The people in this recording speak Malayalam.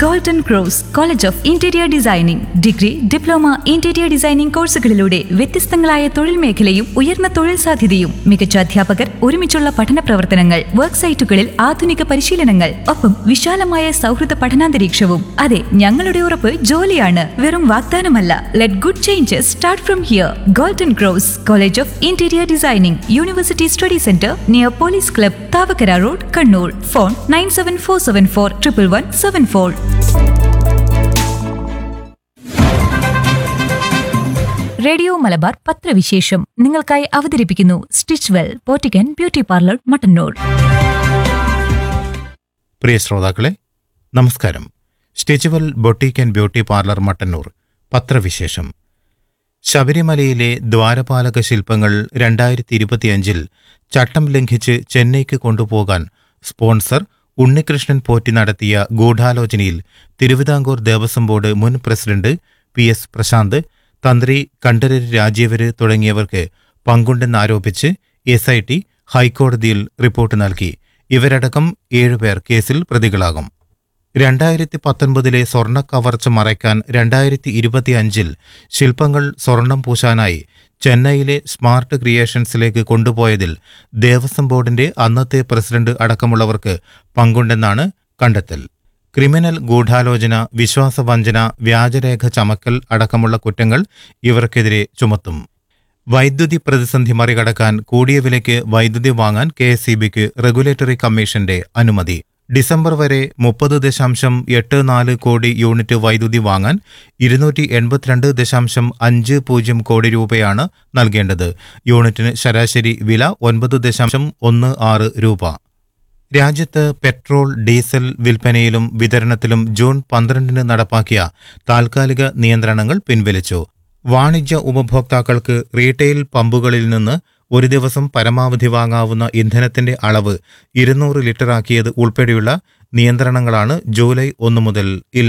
golden cross college of interior designing degree diploma interior designing കോഴ്സുകളിലൂടെ വ്യത്യസ്തങ്ങളായ തൊഴിൽ മേഖലയും ഉയർന്ന തൊഴിൽ സാധ്യതയും മികച്ച അധ്യാപകർ ഒരുമിച്ചുള്ള പഠന പ്രവർത്തനങ്ങൾ വർക്ക് സൈറ്റുകളിൽ ആധുനിക പരിശീലനങ്ങൾ ഒപ്പം വിശാലമായ സൗഹൃദ പഠനാന്തരീക്ഷവും അതെ ഞങ്ങളുടെ ഉറപ്പ് ജോലിയാണ് വെറും വാഗ്ദാനമല്ല let good changes start from here golden cross college of interior designing university study centre near police club Thavakkara road Kannur phone nine seven four seven four triple one seven four radio Malabar പത്രവിശേഷം നിങ്ങൾക്കായി അവതരിപ്പിക്കുന്നു സ്റ്റിച്ച് വെൽ പോറ്റിക്കൻ ബ്യൂട്ടി പാർലർ മട്ടന്നൂർ പ്രിയ ശ്രോതാക്കളെ നമസ്കാരം stitchwell boutique and beauty parlour Mattannur പത്രവിശേഷം ശബരിമലയിലെ ദ്വാരപാലക ശില്പങ്ങൾ രണ്ടായിരത്തി ഇരുപത്തിയഞ്ചിൽ ചട്ടം ലംഘിച്ച് ചെന്നൈക്ക് കൊണ്ടുപോകാൻ സ്പോൺസർ ഉണ്ണികൃഷ്ണൻ പോറ്റി നടത്തിയ ഗൂഢാലോചനയിൽ തിരുവിതാംകൂർ ദേവസ്വം ബോർഡ് മുൻ president P S Prasanth Thantri Kandararu Rajeevaru തുടങ്ങിയവർക്ക് പങ്കുണ്ടെന്നാരോപിച്ച് എസ് ഐ ടി ഹൈക്കോടതിയിൽ റിപ്പോർട്ട് നൽകി ഇവരടക്കം ഏഴുപേർ കേസിൽ പ്രതികളാകും രണ്ടായിരത്തി പത്തൊൻപതിലെ സ്വർണ്ണ കവർച്ച മറയ്ക്കാൻ രണ്ടായിരത്തി ഇരുപത്തിയഞ്ചിൽ ശില്പങ്ങൾ സ്വർണം പൂശാനായി ചെന്നൈയിലെ സ്മാർട്ട് ക്രിയേഷൻസിലേക്ക് കൊണ്ടുപോയതിൽ ദേവസ്വം ബോർഡിന്റെ അന്നത്തെ പ്രസിഡന്റ് അടക്കമുള്ളവർക്ക് പങ്കുണ്ടെന്നാണ് കണ്ടെത്തൽ ക്രിമിനൽ ഗൂഢാലോചന വിശ്വാസവഞ്ചന വ്യാജരേഖ ചമക്കൽ അടക്കമുള്ള കുറ്റങ്ങൾ ഇവർക്കെതിരെ ചുമത്തും വൈദ്യുതി പ്രതിസന്ധി മറികടക്കാൻ കൂടിയ വിലയ്ക്ക് വൈദ്യുതി വാങ്ങാൻ കെ എസ് റെഗുലേറ്ററി കമ്മീഷന്റെ അനുമതി ഡിസംബർ വരെ മുപ്പത് ദശാംശം എട്ട് നാല് കോടി യൂണിറ്റ് വൈദ്യുതി വാങ്ങാൻ ഇരുന്നൂറ്റി എൺപത്തിരണ്ട് ദശാംശം അഞ്ച് പൂജ്യം കോടി രൂപയാണ് നൽകേണ്ടത് യൂണിറ്റിന് ശരാശരി വില ഒൻപത് ദശാംശം ഒന്ന് ആറ് രൂപ രാജ്യത്ത് പെട്രോൾ ഡീസൽ വിൽപ്പനയിലും വിതരണത്തിലും ജൂൺ പന്ത്രണ്ടിന് നടപ്പാക്കിയ താൽക്കാലിക നിയന്ത്രണങ്ങൾ പിൻവലിച്ചു വാണിജ്യ ഉപഭോക്താക്കൾക്ക് റീറ്റെയിൽ പമ്പുകളിൽ നിന്ന് ഒരു ദിവസം പരമാവധി വാങ്ങാവുന്ന ഇന്ധനത്തിന്റെ അളവ് ഇരുന്നൂറ് ലിറ്ററാക്കിയത് ഉൾപ്പെടെയുള്ള നിയന്ത്രണങ്ങളാണ് ജൂലൈ ഒന്ന് മുതൽ ഇല്ല